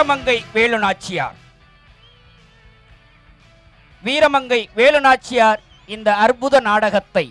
வீரமங்கை வேலுநாச்சியார் வீரமங்கை வேலுநாச்சியார் இந்த அற்புத நாடகத்தை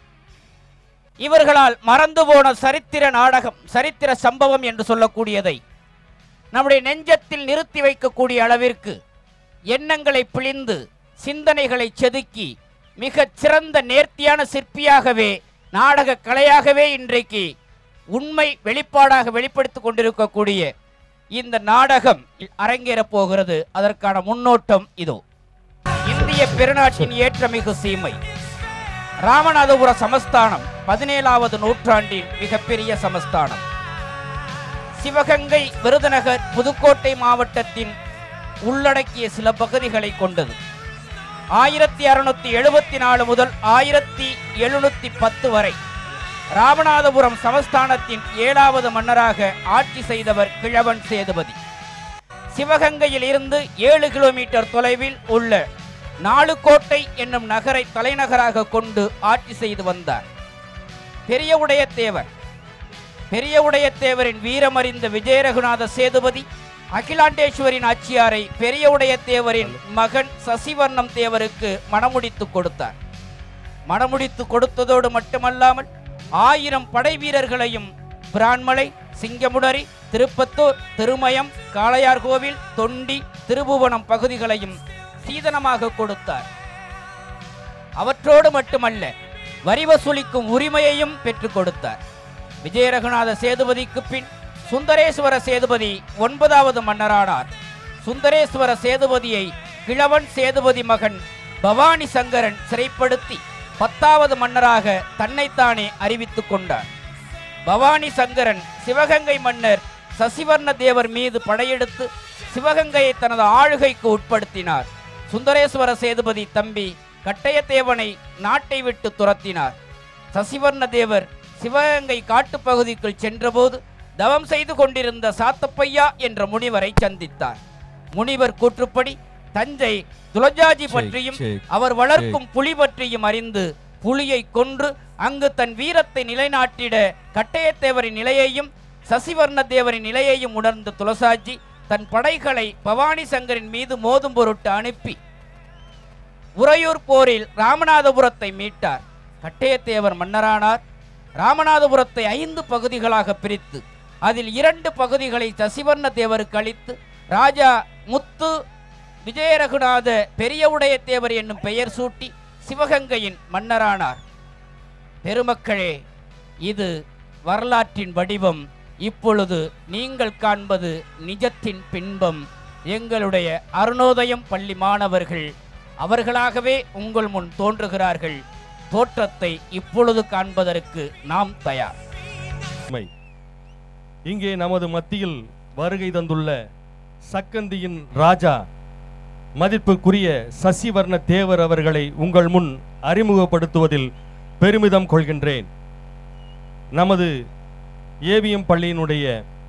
இவர்களால் மறந்து போன சரித்திர நாடகம் சரித்திர சம்பவம் என்று சொல்லக்கூடியதை நம்முடைய நெஞ்சத்தில் நிறுத்தி வைக்கக்கூடிய அளவிற்கு எண்ணங்களை பிழிந்து சிந்தனைகளை செதுக்கி மிகச் சிறந்த நேர்த்தியான சிற்பியாகவே நாடக கலையாகவே இன்றைக்கு உண்மை வெளிப்பாடாக வெளிப்படுத்திக் கொண்டிருக்கக்கூடிய இந்த நாடகம் அரங்கேறப் போகிறது அதற்கான முன்னோட்டம் இதோ இந்திய பெருநாட்டின் ஏற்றமிகு சீமை ராமநாதபுர சமஸ்தானம் பதினேழாவது நூற்றாண்டின் மிகப்பெரிய சமஸ்தானம் சிவகங்கை விருதுநகர் புதுக்கோட்டை மாவட்டத்தின் உள்ளடக்கிய சில பகுதிகளை கொண்டது ஆயிரத்தி அறுநூத்தி எழுபத்தி நாலு முதல் ஆயிரத்தி எழுநூத்தி பத்து வரை ராமநாதபுரம் சமஸ்தானத்தின் ஏழாவது மன்னராக ஆட்சி செய்தவர் கிழவன் சேதுபதி சிவகங்கையில் இருந்து ஏழு கிலோமீட்டர் தொலைவில் உள்ள நாலுக்கோட்டை என்னும் நகரை தலைநகராக கொண்டு ஆட்சி செய்து வந்தார் பெரிய உடையத்தேவர் பெரிய உடையத்தேவரின் வீரமறிந்த விஜயரகுநாத சேதுபதி அகிலாண்டேஸ்வரின் ஆட்சியாரை பெரிய உடையத்தேவரின் மகன் சசிவர்ணம் தேவருக்கு மணமுடித்து கொடுத்தார் மணமுடித்து கொடுத்ததோடு மட்டுமல்லாமல் ஆயிரம் படை வீரர்களையும் பிரான்மலை சிங்கமுடரி திருப்பத்தூர் திருமயம் காளையார்கோவில் தொண்டி திருபுவனம் பகுதிகளையும் சீதனமாக கொடுத்தார் அவற்றோடு மட்டுமல்ல வரி வசூலிக்கும் உரிமையையும் பெற்றுக் கொடுத்தார் விஜயரகுநாத சேதுபதிக்கு பின் சுந்தரேஸ்வர சேதுபதி ஒன்பதாவது மன்னரானார் சுந்தரேஸ்வர சேதுபதியை கிழவன் சேதுபதி மகன் பவானி சங்கரன் சிறைப்படுத்தி பத்தாவது மன்னராக தன்னைத்தானே அறிவித்துக் கொண்டார் பவானி சங்கரன் சிவகங்கை மன்னர் சசிவர்ண தேவர் மீது படையெடுத்து சிவகங்கையை தனது ஆளுகைக்கு உட்படுத்தினார் சுந்தரேஸ்வர சேதுபதி தம்பி கட்டயத்தேவனை நாட்டை விட்டு துரத்தினார் சசிவர்ண தேவர் சிவகங்கை காட்டுப்பகுதிக்குள் சென்றபோது தவம் செய்து கொண்டிருந்த சாத்தப்பையா என்ற முனிவரை சந்தித்தார் முனிவர் கூற்றுப்படி தஞ்சை துலஜாஜி பற்றியும் சரி, அவர் வளர்க்கும் புலி பற்றியும் அறிந்து புலியை கொன்று அங்கு தன் வீரத்தை நிலைநாட்டிட கட்டயத்தேவரின் நிலையையும் சசிவர்ண தேவரின் நிலையையும் உணர்ந்த துளசாஜி தன் படைகளை பவானி சங்கரின் மீது மோதும் பொருட்டு அனுப்பி உறையூர் போரில் ராமநாதபுரத்தை மீட்டார் கட்டயத்தேவர் மன்னரானார் ராமநாதபுரத்தை ஐந்து பகுதிகளாக பிரித்து அதில் இரண்டு பகுதிகளை சசிவர்ண தேவருக்கு அளித்து ராஜா முத்து விஜயரகுநாத பெரிய உடையத்தேவர் என்னும் பெயர் சூட்டி சிவகங்கையின் மன்னரானார் பெருமக்களே இது வரலாற்றின் வடிவம் இப்பொழுது நீங்கள் காண்பது நிஜத்தின் பின்பம் எங்களுடைய அருணோதயம் பள்ளி மாணவர்கள் அவர்களாகவே உங்கள் முன் தோன்றுகிறார்கள் தோற்றத்தை இப்பொழுது காண்பதற்கு நாம் தயார் உண்மை. இங்கே நமது மத்தியில் வருகை தந்துள்ள சக்கந்தியின் ராஜா மதிப்புக்குரிய சசிவர்ண தேவர் அவர்களை உங்கள் முன் அறிமுகப்படுத்துவதில் பெருமிதம் கொள்கின்றேன் நமது ஏவிஎம் பள்ளியினுடைய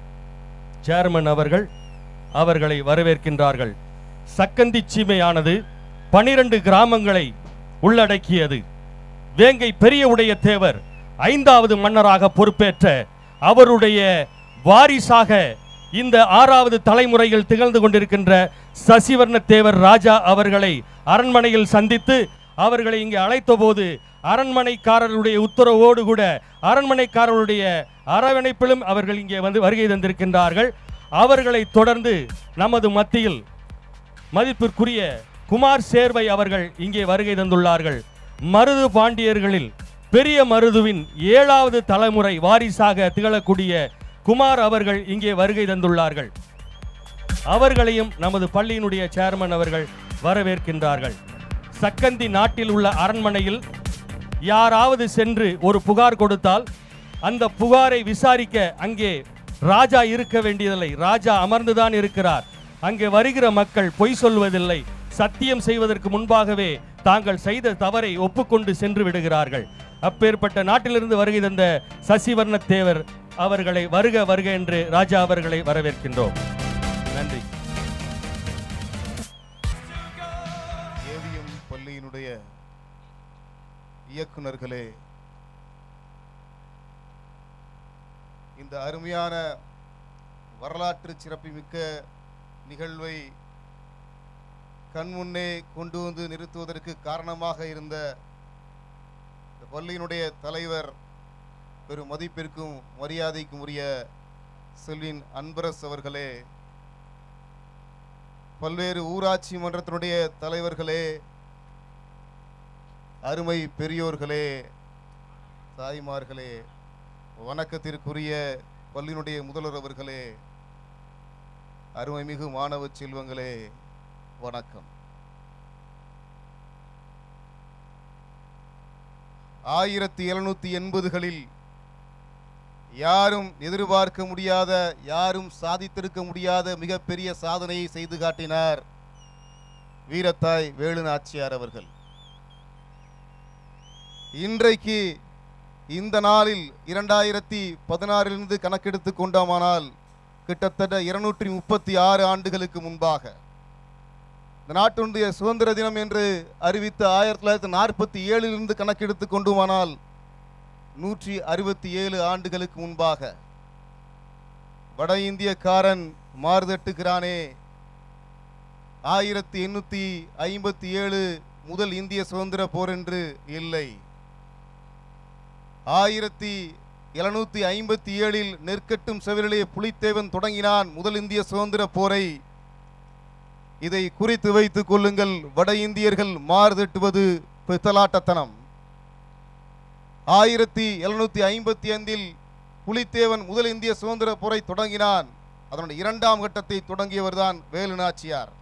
சேர்மன் அவர்கள் அவர்களை வரவேற்கின்றார்கள் சக்கந்தி சீமையானது பனிரெண்டு கிராமங்களை உள்ளடக்கியது வேங்கை பெரிய உடைய தேவர் ஐந்தாவது மன்னராக பொறுப்பேற்ற அவருடைய வாரிசாக இந்த ஆறாவது தலைமுறையில் திகழ்ந்து கொண்டிருக்கின்ற சசிவர்ண தேவர் ராஜா அவர்களை அரண்மனையில் சந்தித்து அவர்களை இங்கே அழைத்தபோது அரண்மனைக்காரருடைய உத்தரவோடு கூட அரண்மனைக்காரருடைய அரவணைப்பிலும் அவர்கள் இங்கே வந்து வருகை தந்திருக்கின்றார்கள் அவர்களை தொடர்ந்து நமது மத்தியில் மதிப்பிற்குரிய குமார் சேர்வை அவர்கள் இங்கே வருகை தந்துள்ளார்கள் மருது பாண்டியர்களில் பெரிய மருதுவின் ஏழாவது தலைமுறை வாரிசாக திகழக்கூடிய குமார் அவர்கள் இங்கே வருகை தந்துள்ளார்கள் அவர்களையும் நமது பள்ளியினுடைய சேர்மன் அவர்கள் வரவேற்கின்றார்கள் சக்கந்தி நாட்டில் உள்ள அரண்மனையில் யாராவது சென்று ஒரு புகார் கொடுத்தால் அந்த புகாரை விசாரிக்க அங்கே ராஜா இருக்க வேண்டியதில்லை ராஜா அமர்ந்துதான் இருக்கிறார் அங்கே வருகிற மக்கள் பொய் சொல்வதில்லை சத்தியம் செய்வதற்கு முன்பாகவே தாங்கள் செய்த தவறை ஒப்புக்கொண்டு சென்று விடுகிறார்கள் அப்பேற்பட்ட நாட்டிலிருந்து வருகை தந்த சசிவர்ண தேவர் அவர்களை வருக வருக என்று ராஜா அவர்களை வரவேற்கின்றோம் நன்றி ஏவிஎம் பள்ளியினுடைய இயக்குனர்களே இந்த அருமையான வரலாற்று சிறப்புமிக்க நிகழ்வை கண்முன்னே கொண்டு வந்து நிறுத்துவதற்கு காரணமாக இருந்த இந்த பள்ளியினுடைய தலைவர் பெரும் மதிப்பிற்கும் மரியாதைக்கும் உரிய செல்வின் அன்பரஸ் அவர்களே பல்வேறு ஊராட்சி மன்றத்தினுடைய தலைவர்களே அருமை பெரியோர்களே தாய்மார்களே வணக்கத்திற்குரிய பள்ளியினுடைய முதல்வர் அவர்களே அருமைமிகு மாணவ செல்வங்களே வணக்கம் ஆயிரத்தி எழுநூத்தி எண்பதுகளில் யாரும் எதிர்பார்க்க முடியாத யாரும் சாதித்திருக்க முடியாத மிகப்பெரிய சாதனையை செய்து காட்டினார் வீரத்தாய் வேலு நாச்சியார் அவர்கள் இன்றைக்கு இந்த நாளில் இரண்டாயிரத்தி பதினாறிலிருந்து கணக்கெடுத்து கொண்டோமானால் கிட்டத்தட்ட இருநூற்றி முப்பத்தி ஆறு ஆண்டுகளுக்கு முன்பாக இந்த நாட்டினுடைய சுதந்திர தினம் என்று அறிவித்த ஆயிரத்தி தொள்ளாயிரத்தி நாற்பத்தி ஏழிலிருந்து கணக்கெடுத்து கொண்டுமானால் நூற்றி அறுபத்தி ஏழு ஆண்டுகளுக்கு முன்பாக வட இந்தியக்காரன் மாறுதட்டுகிறானே ஆயிரத்தி எண்ணூத்தி ஐம்பத்தி ஏழு முதல் இந்திய சுதந்திர போர் என்று இல்லை ஆயிரத்தி எழுநூத்தி ஐம்பத்தி ஏழில் நெற்கட்டும் செவிலிலே புலித்தேவன் தொடங்கினான் முதல் இந்திய சுதந்திர போரை இதை குறித்து வைத்துக் கொள்ளுங்கள் வட இந்தியர்கள் மாறுதட்டுவது பித்தலாட்டத்தனம் ஆயிரத்தி எழுநூத்தி ஐம்பத்தி ஐந்தில் புலித்தேவன் முதல் இந்திய சுதந்திர போரை தொடங்கினான் அதனுடைய இரண்டாம் கட்டத்தை தொடங்கியவர்தான் வேலு நாச்சியார்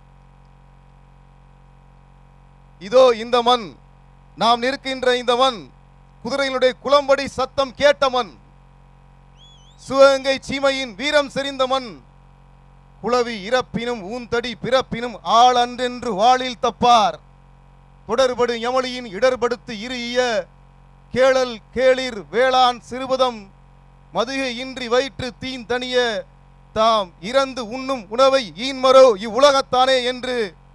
இதோ இந்த மண் நாம் நிற்கின்ற இந்த மண் குதிரைகளுடைய குளம்படி சத்தம் கேட்ட மண் சிவகங்கை சீமையின் வீரம் செறிந்த மண் குளவி இறப்பினும் ஊந்தடி பிறப்பினும் ஆள் அன்றென்று வாளில் தப்பார் தொடர்படு யமளியின் இடர்படுத்து இறுகிய கேளல் கேளிர் வேளாண் சிறுபதம் மதுகை இன்றி வயிற்று தீன் தனிய தாம் இறந்து உண்ணும் உணவை ஈன்மரோ இவ்வுலகத்தானே என்று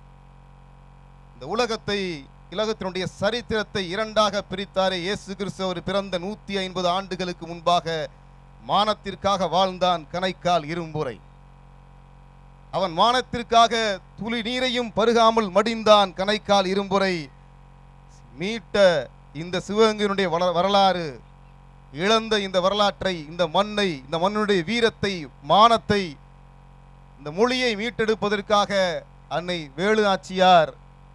இந்த உலகத்தை உலகத்தினுடைய சரித்திரத்தை இரண்டாக பிரித்தாரே இயேசு கிறிஸ்து அவர் பிறந்த நூத்தி ஐம்பது ஆண்டுகளுக்கு முன்பாக மானத்திற்காக வாழ்ந்தான் கனைக்கால் இரும்புரை அவன் மானத்திற்காக துளி நீரையும் பருகாமல் மடிந்தான் கனைக்கால் இரும்புரை மீட்ட இந்த சிவகங்கையினுடைய வள- வரலாறு இழந்த இந்த வரலாற்றை இந்த மண்ணை இந்த மண்ணுடைய வீரத்தை மானத்தை இந்த மொழியை மீட்டெடுப்பதற்காக அன்னை வேலு நாச்சியார்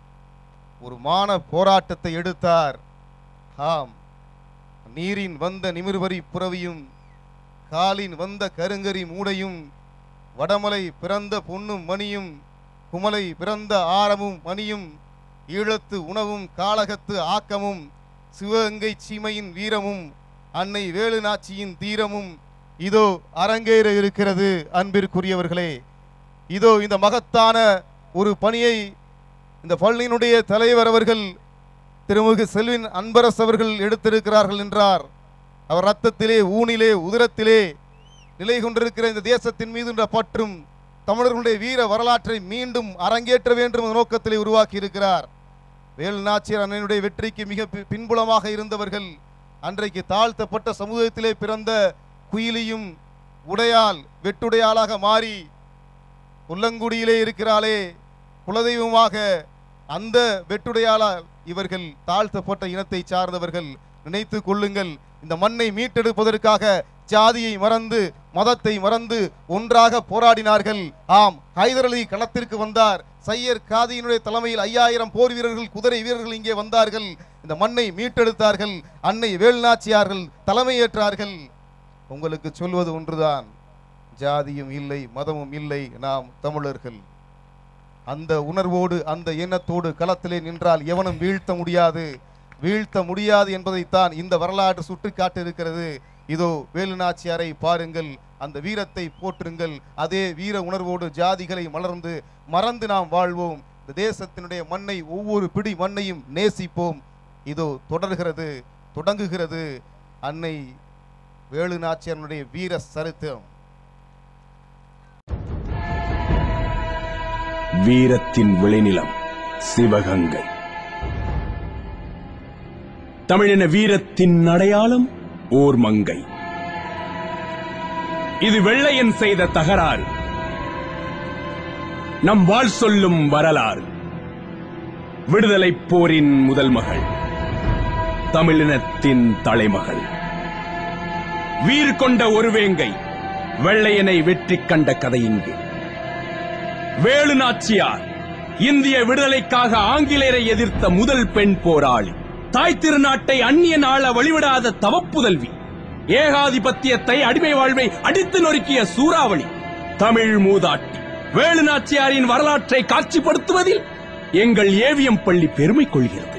ஒரு மான போராட்டத்தை எடுத்தார் ஆம் நீரின் வந்த நிமிர்வரி புறவியும் காலின் வந்த கருங்கரி மூடையும் வடமலை பிறந்த பொன்னும் மணியும் குமலை பிறந்த ஆரமும் மணியும் ஈழத்து உணவும் காளகத்து ஆக்கமும் சிவகங்கை சீமையின் வீரமும் அன்னை வேலு நாச்சியின் தீரமும் இதோ அரங்கேற இருக்கிறது அன்பிற்குரியவர்களே இதோ இந்த மகத்தான ஒரு பணியை இந்த பள்ளியினுடைய தலைவர் அவர்கள் திருமிகு செல்வின் அன்பரசு அவர்கள் எடுத்திருக்கிறார்கள் என்றார் அவர் ரத்தத்திலே ஊனிலே உதிரத்திலே நிலை கொண்டிருக்கிற இந்த தேசத்தின் மீது உள்ள பற்றும் தமிழர்களுடைய வீர வரலாற்றை மீண்டும் அரங்கேற்ற வேண்டும் என்ற நோக்கத்திலே உருவாக்கி இருக்கிறார் வேலு நாச்சியார் அண்ணனுடைய வெற்றிக்கு மிக பி- பின்புலமாக இருந்தவர்கள் அன்றைக்கு தாழ்த்தப்பட்ட சமூகத்திலே பிறந்த குயிலியும் உடையால் வெட்டுடையாளாக மாறி புல்லங்குடியிலே இருக்கிறாளே குலதெய்வமாக அந்த வெட்டுடையாளால் இவர்கள் தாழ்த்தப்பட்ட இனத்தை சார்ந்தவர்கள் நினைத்து கொள்ளுங்கள் இந்த மண்ணை மீட்டெடுப்பதற்காக ஜாதியை மறந்து மதத்தை மறந்து ஒன்றாக போராடினார்கள் ஆம் ஹைதர் அலி களத்திற்கு வந்தார் சையர் காதியினுடைய தலைமையில் ஐயாயிரம் போர் வீரர்கள் குதிரை வீரர்கள் இங்கே வந்தார்கள் இந்த மண்ணை மீட்டெடுத்தார்கள் அன்னை வேல்நாச்சியார்கள் தலைமையேற்றார்கள் உங்களுக்கு சொல்வது ஒன்றுதான் ஜாதியும் இல்லை மதமும் இல்லை நாம் தமிழர்கள் அந்த உணர்வோடு அந்த எண்ணத்தோடு களத்திலே நின்றால் எவனும் வீழ்த்த முடியாது வீழ்த்த முடியாது என்பதைத்தான் இந்த வரலாறு சுட்டிக்காட்டு இருக்கிறது இதோ வேலுநாச்சியாரை பாருங்கள் அந்த வீரத்தை போற்றுங்கள் அதே வீர உணர்வோடு ஜாதிகளை மலர்ந்து மறந்து நாம் வாழ்வோம் இந்த தேசத்தினுடைய மண்ணை ஒவ்வொரு பிடி மண்ணையும் நேசிப்போம் இதோ தொடர்கிறது தொடங்குகிறது அன்னை வேலுநாச்சியாருடைய வீர சரித்திரம் வீரத்தின் விளைநிலம் சிவகங்கை தமிழின வீரத்தின் அடையாளம் ஓர் மங்கை இது வெள்ளையன் செய்த தகராறு நம் வாழ் சொல்லும் வரலாறு விடுதலை போரின் முதல் மகள் தமிழினத்தின் தலைமகள் வீறு கொண்ட ஒரு வேங்கை வெள்ளையனை வெற்றி கண்ட கதை இங்கு வேலு நாச்சியார் இந்திய விடுதலைக்காக ஆங்கிலேயரை எதிர்த்த முதல் பெண் போராளி தாய் திருநாட்டை அந்நிய ஆள வழிவிடாத தவப்புதல்வி ஏகாதிபத்தியத்தை அடிமை வாழ்வை அடித்து நொறுக்கிய சூறாவளி தமிழ் மூதாட்டி வேலு நாச்சியாரின் வரலாற்றை காட்சிப்படுத்துவதில் எங்கள் ஏவிஎம் பள்ளி பெருமை கொள்கிறது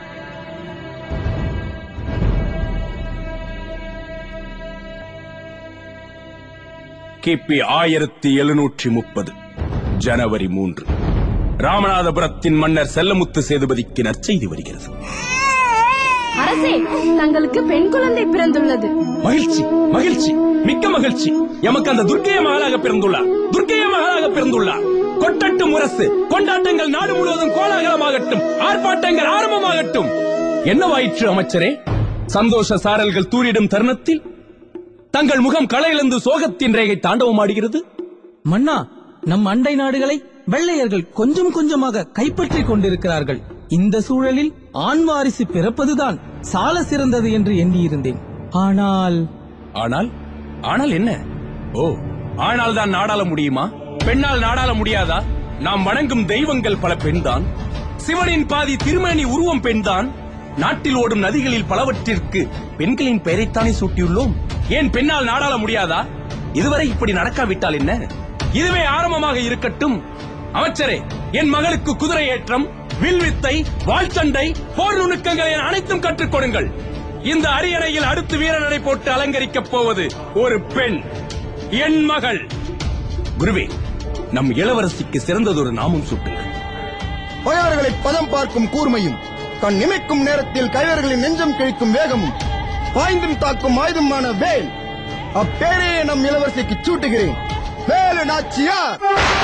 கிபி ஆயிரத்தி எழுநூற்றி முப்பது ஜனவரி மூன்று ராமநாதபுரத்தின் மன்னர் செல்லமுத்து சேதுபதிக்கு நற்செய்தி வருகிறது அரசே தங்களுக்கு பெண் குழந்தை பிறந்துள்ளது மகிழ்ச்சி மகிழ்ச்சி மிக்க மகிழ்ச்சி எமக்கு அந்த துர்க்கைய மகளாக பிறந்துள்ளார் துர்க்கைய மகளாக பிறந்துள்ளார் கொட்டட்டும் முரசு கொண்டாட்டங்கள் நாடு முழுவதும் கோலாகலமாகட்டும் ஆர்ப்பாட்டங்கள் ஆரம்பமாகட்டும் என்னவாயிற்று அமைச்சரே சந்தோஷ சாரல்கள் தூரிடும் தருணத்தில் தங்கள் முகம் களையிழந்து சோகத்தின் ரேகை தாண்டவமாடுகிறது மன்னா நம் அண்டை நாடுகளை வெள்ளையர்கள் கொஞ்சம் கொஞ்சமாக கைப்பற்றிக் கொண்டிருக்கிறார்கள் இந்த சூழலில் ஆண் வாரிசு பிறப்பதுதான் சால சிறந்தது என்று எண்ணியிருந்தேன் ஆனால் ஆனால் ஆனால் என்ன ஓ ஆனால் தான் நாடாள முடியுமா பெண்ணால் நாடாள முடியாதா நாம் வணங்கும் தெய்வங்கள் பல பெண்தான் சிவனின் பாதி திருமணி உருவம் பெண்தான் நாட்டில் ஓடும் நதிகளில் பலவற்றிற்கு பெண்களின் பெயரைத்தானே சூட்டியுள்ளோம் ஏன் பெண்ணால் நாடாள முடியாதா இதுவரை இப்படி நடக்காவிட்டால் என்ன இதுவே ஆரம்பமாக இருக்கட்டும் அமைச்சரே என் மகளுக்கு குதிரை ஏற்றம் வில்வித்தை வாழ்ச்சண்டை போர் நுணுக்கங்கள் என அனைத்தும் கற்றுக் கொடுங்கள் இந்த அரியணையில் அடுத்து வீரநடை போட்டு அலங்கரிக்கப் போவது ஒரு பெண் என் மகள் குருவே நம் இளவரசிக்கு சிறந்ததொரு நாமம் சூட்டுங்கள் பகைவர்களை பதம் பார்க்கும் கூர்மையும் கண் நிமைக்கும் நேரத்தில் கைவர்களின் நெஞ்சம் கிழிக்கும் வேகமும் பாய்ந்தும் தாக்கும் ஆயுதமான வேல் அப்பேரையே நம் இளவரசிக்கு சூட்டுகிறேன் வேலு நாச்சியார்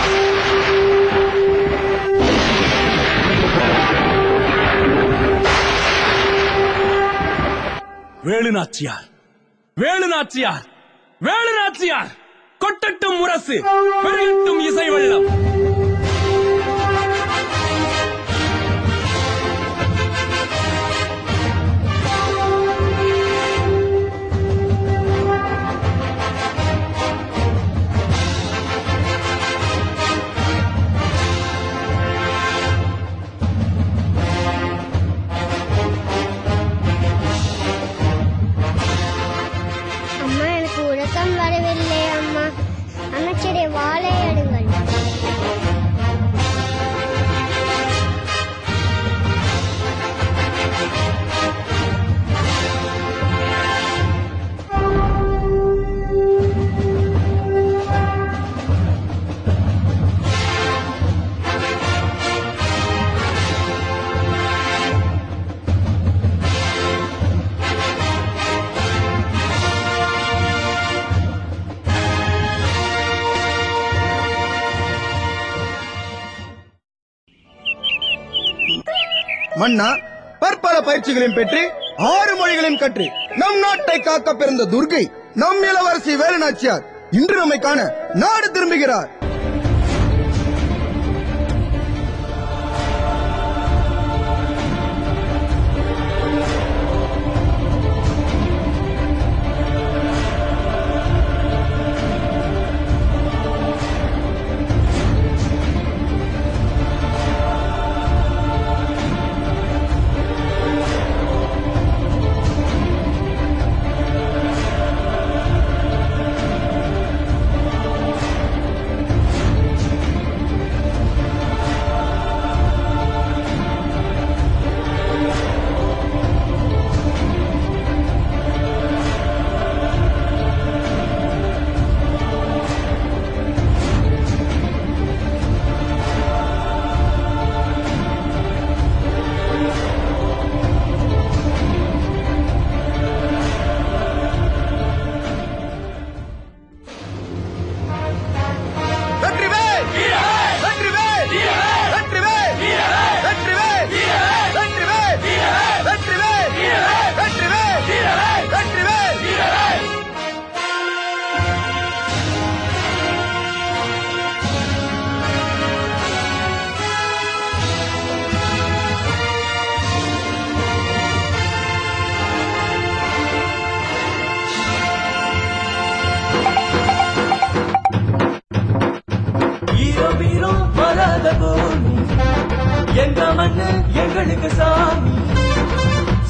வேலு நாச்சியார் வேலு நாச்சியார் வேலு நாச்சியார் கொட்டட்டும் முரசு பெருகட்டும் இசை வெள்ளம் அம்மா எனக்கு உறக்கம் வரவில்லை அம்மா அமைச்சரே வாழை எடுங்கள் மன்னா பற்பல பயிற்சிகளையும் பெற்று ஆறு மொழிகளையும் கற்று நம் நாட்டை காக்க பிறந்த துர்கை நம் இளவரசி வேலு நாச்சியார் இன்று நம்மை காண நாடு திரும்புகிறார்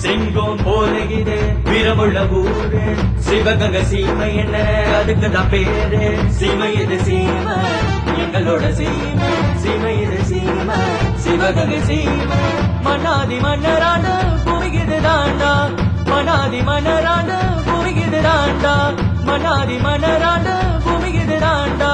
சிங்கம் போலகிது வீரமுள்ள ஊரு சிவகங்க சீமை என்ன அதுக்கு தான் பேரு சீமை இது சீமை எங்களோட சீமை சீமை இது சீமை சிவகங்க சீமை மன்னாதி மன்னரான பூமிக்குது தாண்டா மனாதி மன்னரான பூமிக்குது தாண்டா மனாதி மன்னரான பூமிக்குது தாண்டா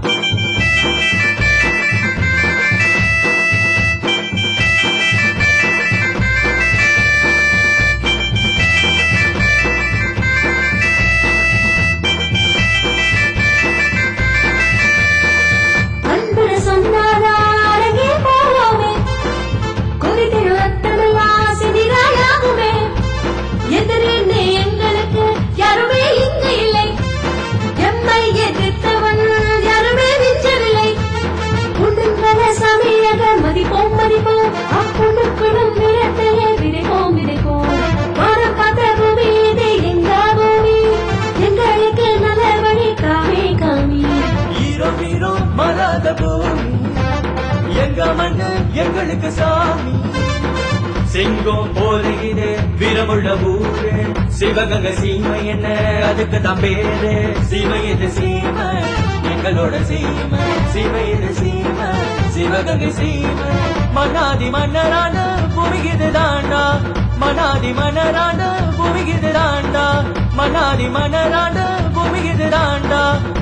அன்புல சொன்னாரா அடங்கி போவோமே கொதித்திரு ரத்தமெல்லாம் சிதிராயாகுமே எதிரின்னு எங்களுக்கு யாருமே இங்கு இல்லை எம்மை எதிர்த்தவன் யாருமே மிஞ்சவில்லை உண்டுங்கள சமயக மதிப்போம் மதிப்போம் அப்புணுக்குடும் நிறத்தையே விதைப்போம் விதைப்போம் வானம் பார்த்த பூமி இது எங்க பூமி எங்களுக்கு நல்ல வழி காமி காமி ஹீரோ ஹீரோ மராத பூமி எங்க மண்ணு எங்களுக்கு சாமி சிங்கம் போலகிது வீரமுள்ள ஊரு சிவகங்க சீமை என்ன அதுக்கு தான் பேரு சீமை இது சீமை எங்களோட சீமை சீமை இது சீமை சிவகங்கை சீமை மன்னாதி மன்னரான பூமிக்குது தாண்டா மனாதி மன்னரான பூமிக்குது தாண்டா மனாதி மன்னரான பூமிக்குது தாண்டா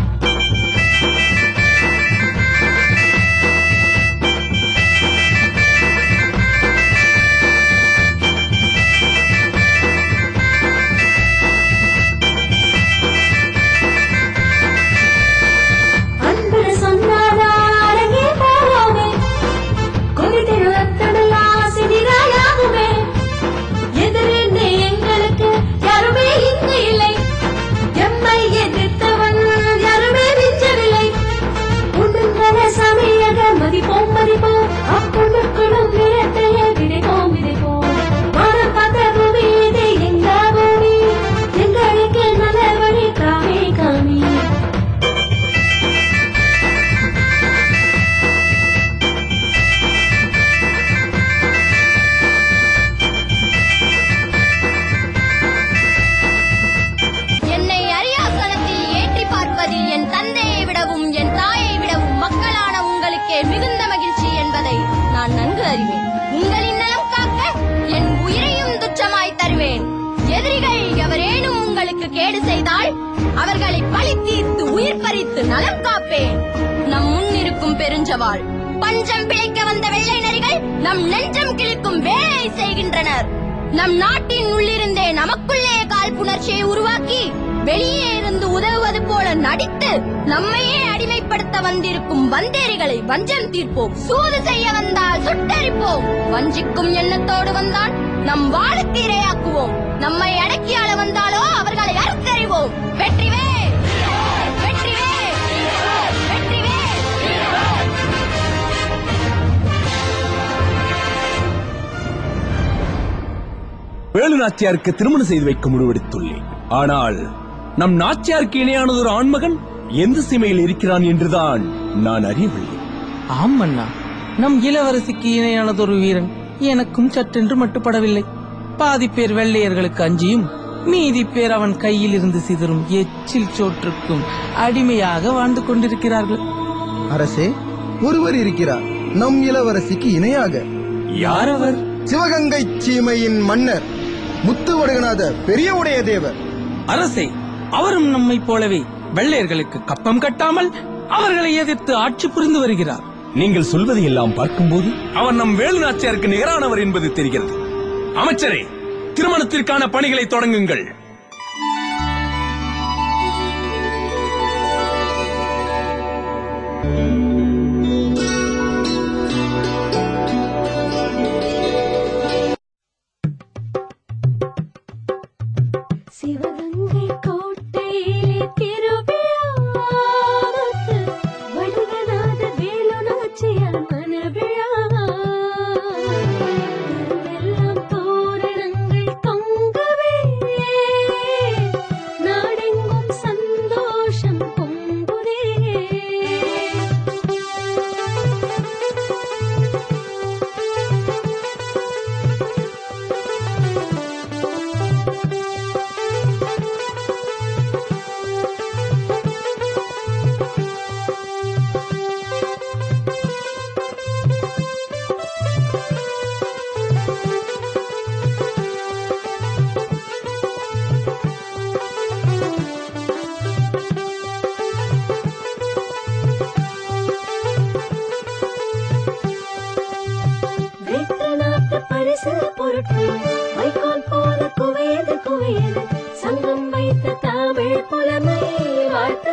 அன்புல சொன்னாரா அடங்கி போவோமே கொதித்திரு ரத்தமெல்லாம் சிதிராயாகுமே எதிரின்னு எங்களுக்கு யாருமே இங்கு இல்லை எம்மை எதிர்த்தவன் யாருமே மிஞ்சவில்லை உண்டுங்கள சமயக மதிப்போம் மதிப்போம் அப்புணுக்குடும் நிறத்தையே விதைப்போம் விதைப்போம் வானம் பார்த்த பூமி இது எங்க பூமி எங்களுக்கு நல்ல வழி காமி காமி என்னை அரியாசனத்தில் ஏற்றி பார்ப்பதில் என் தந்தையை விடவும் என் தாயை விடவும் மக்களான உங்களுக்கே மிகுந்த மகிழ்ச்சி என்பதை நான் நன்கு அறிவேன் உங்களின் நலம் காக்க என் உயிரையும் துச்சமாய் தருவேன் எதிரிகள் எவரேனும் உங்களுக்கு கேடு செய்தால் அவர்களை பழி தீர்த்து உயிர் பறித்து நலம் காப்பேன் நம் முன் இருக்கும் பெருஞ்சவாள் பஞ்சம் பிழைக்க வந்த வெள்ளை நரிகள் நம் நெஞ்சம் கிழிக்கும் வேலை செய்கின்றனர் நம் நாட்டின் உள்ளிருந்தே நமக்குள்ளே காழ்ப்புணர்ச்சியை உருவாக்கி வெளியே இருந்து உதவுவது போல நடித்து நம்மையே அடிமைப்படுத்த வந்திருக்கும் வந்தேரிகளை வஞ்சம் தீர்ப்போம் சூது செய்ய வந்தால் சுட்டரிப்போம் வஞ்சிக்கும் எண்ணத்தோடு வந்தால் நம் வாளுக்கு இரையாக்குவோம் நம்மை அடக்கியாள வந்தாலோ அவர்களை அறுத்தறிவோம் வெற்றிவேல் வெற்றிவேல் வெற்றிவேல் வேலு நாச்சியாருக்கு திருமணம் செய்து வைக்க முடிவெடுத்துள்ளேன் ஆனால் நம் நாச்சியாருக்கு இணையானது ஒரு ஆண்மகன் எந்த சீமையில் இருக்கிறான் என்றுதான் நான் அறியவில்லை ஆம் அண்ணா நம் இளவரசிக்கு இணையானதொரு வீரன் எனக்கும் சற்றென்று மட்டுப்படவில்லை பாதி பேர் வெள்ளையர்களுக்கு அஞ்சியும் மீதி பேர் அவன் கையில் இருந்து சிதறும் எச்சில் சோற்றுக்கும் அடிமையாக வாழ்ந்து கொண்டிருக்கிறார்கள் அரசே ஒருவர் இருக்கிறார் நம் இளவரசிக்கு இணையாக யார் அவர் சிவகங்கை சீமையின் மன்னர் முத்துவடுகநாத பெரிய உடைய தேவர் அரசே அவரும் நம்மைப் போலவே வெள்ளையர்களுக்கு கப்பம் கட்டாமல் அவர்களை எதிர்த்து ஆட்சி புரிந்து வருகிறார் நீங்கள் சொல்வதை எல்லாம் பார்க்கும்போது அவர் நம் வேலு நாச்சியாருக்கு நிகரானவர் என்பது தெரிகிறது அமைச்சரே திருமணத்திற்கான பணிகளை தொடங்குங்கள் சிவகங்கை கோட்டையிலே திருவிழா வடுகநாத வேலு நாச்சியார் மனவிழா எல்லாம் தோரணங்கள் தொங்கவே நாடெங்கும் சந்தோஷம் பொங்குதே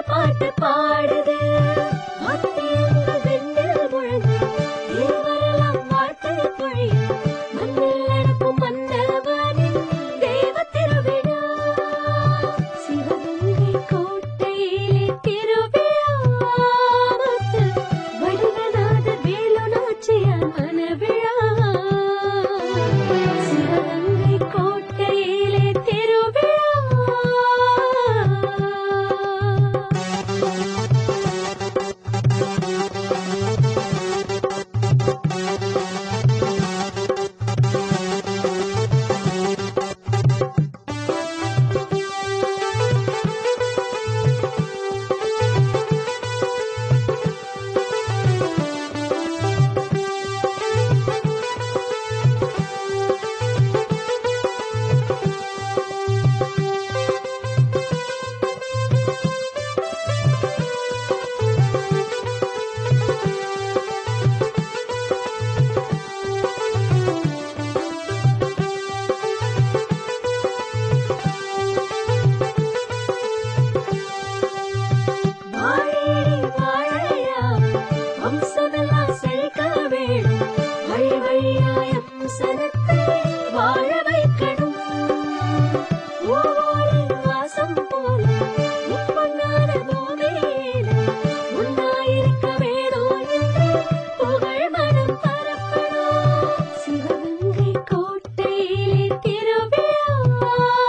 பாட்டு பாடுது மத்தியில் வெண்ணில் முழங்கு தேவரெல்லாம் வாழ்த்து பொழியும் மண்ணில் நடக்கும் மன்னவனின் தேவ திருவிழா சிவகங்கை கோட்டையிலே திருவிழா மத்து வடிவநாத வேலு நாச்சியார் மனவிழா சிவகங்கை கோட்டையிலே திருவிழா வாழேடி வாழையா வம்சமெல்லாம் செழிக்க வேணும் வழி வழியாய் அம்சனத்தை வாழ வைக்கணும் ஒவ்வொரு வாசம் போல இப்பொன்னான பூமியில உன்னாயிருக்க வேணும் என்று புகழ் மனம் பரப்பணும் சிவகங்கை கோட்டையிலே திருவிழா